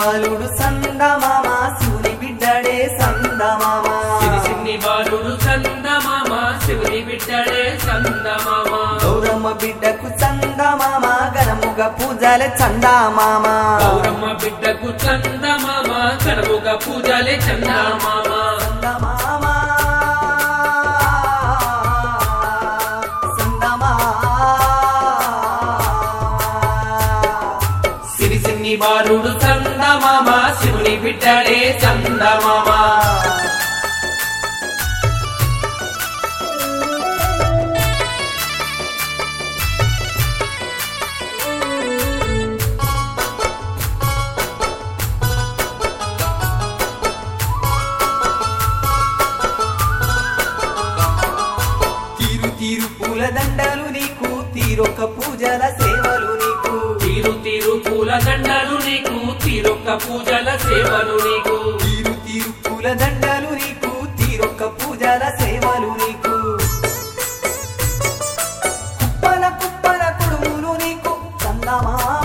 బాలుడు సందమామ శివుని బిడ్డడే సందమామ సిరి సిన్ని బాలుడు చందమామ శివుని బిడ్డడే చందమామ గౌరమ్మ బిడ్డకు చందమామ గణముగ పూజల చందామామ గౌరమ్మ బిడ్డకు చందమామ కడముగా పూజలే చందమామ చందమామ చందమామ సిరి సిన్ని బాలుడు చందమామ శివుని బిడ్డడే చందమామ తీరు తీరు పూల దండలు నీకు తీరొక్క పూజల సేవలు నీకు తీరు తీరు పూల దండలు నీకు తీరొక్క పూజల సేవలు నీకు తీరు తీరు పూల దండలు నీకు తీరొక్క పూజల సేవలు నీకు కుప్పల కుప్పల కుడుములు నీకు చందమామ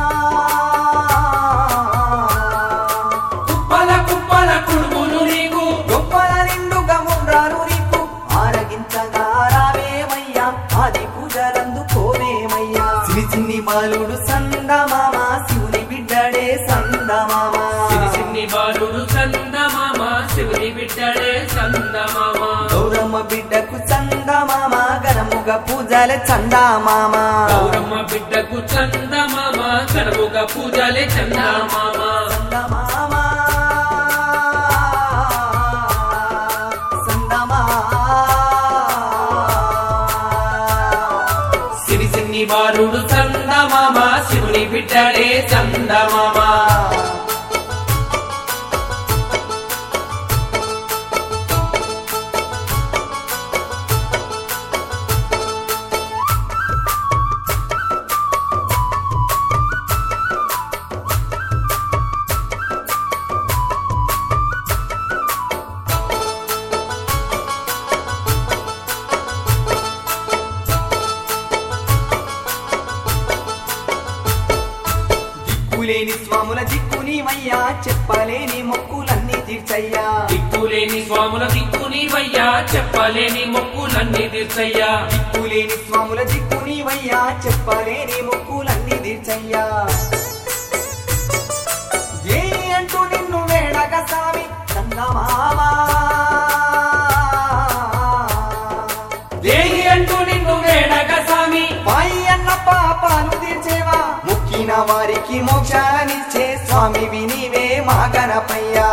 కుప్పల కుప్పల కుడుములు నీకు గొప్పల నిండుగా ఉండ్రాలు నీకు ఆరగించగా రావేమయ్యా ఆది పూజలందుకోవేమయ్యా సిరి చిన్ని బాలుడు సందమామ శివుని బిడ్డడే సందమామ సిరి సిన్ని బాలుడు చందమామ శివుని బిడ్డడే చందమామ గౌరమ్మ బిడ్డకు చందమామ గణముగ పూజల చందామామ గౌరమ్మ బిడ్డకు చందమామ కడముగా పూజలే చందమామ చందమామ చందమామ సిరి సిన్ని బాలుడు చందమామ శివుని బిడ్డడే చందమామ దిక్కులేని స్వాముల దిక్కునివయ్యా చెప్పలేని మొక్కులన్నీ తీర్చయ్యా దిక్కులేని స్వాముల దిక్కుని వయ్యా చెప్పలేని మొక్కులన్నీ తీర్చయ్యా దిక్కులేని స్వాముల దిక్కునివయ్యా చెప్పలేని మొక్కులన్నీ తీర్చయ్యా ఏ అంటూ నిన్ను వేడగ సామి చందమామా దేహి అంటూ నిన్ను వేడగ స్వామి పై అన్న పాపాలు తీర్చేవా మొక్కిన వారికి మోక్షాన్నిచ్చే స్వామి వినివే మా గణపయ్యా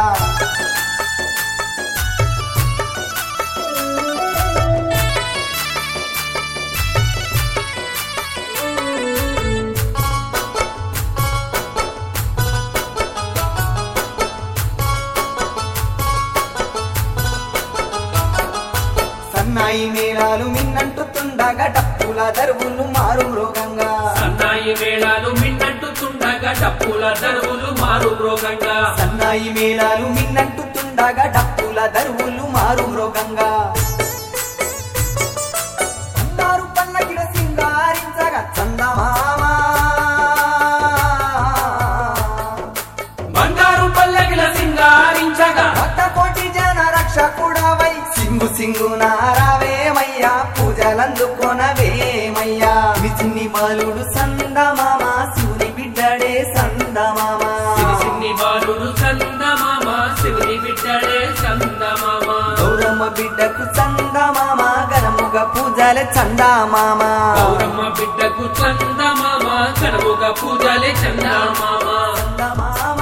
సన్నాయి మేళాలు మిన్నంటుతుండగా డప్పుల దరువులు మారు మృగంగా సన్నాయి మేళాలు మిన్నట్టుతుండగా డప్పుల దరువులు మారు రోగంగా సన్నాయి మేళాలు మిన్నంటుతుండగా డప్పుల దరువులు మారు మృగంగా అన్నారు పల్లకిల సింగారించగా చందమామా బంగారు పల్లకిల సింగారించగా భక్త కోటి జన రక్షకుడవై సింగు సింగు నారావేమయ్యా పూజలందుకొనవేమయ్యా విచిన్ని బాలుడు సందమామ శివుని బిడ్డడే సందమామ సిరి సిన్ని బాలుడు చందమామ శివుని బిడ్డడే చందమామ గౌరమ్మ బిడ్డకు చందమామ గణముగ పూజల చందామామ గౌరమ్మ బిడ్డకు చందమామ కడముగా పూజలే చందమామ చందమామ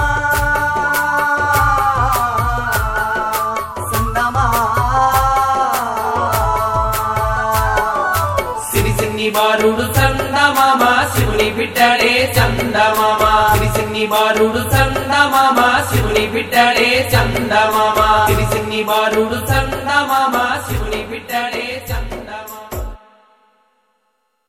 చందమామ సిరి సిన్ని బాలుడు చందమామ శివుని బిడ్డడే చందమామ సిరి సిన్ని బాలుడు చందమామ శివుని బిడ్డడే చందమామ సిరి సిన్ని బాలుడు చందమామ శివుని బిడ్డడే చంద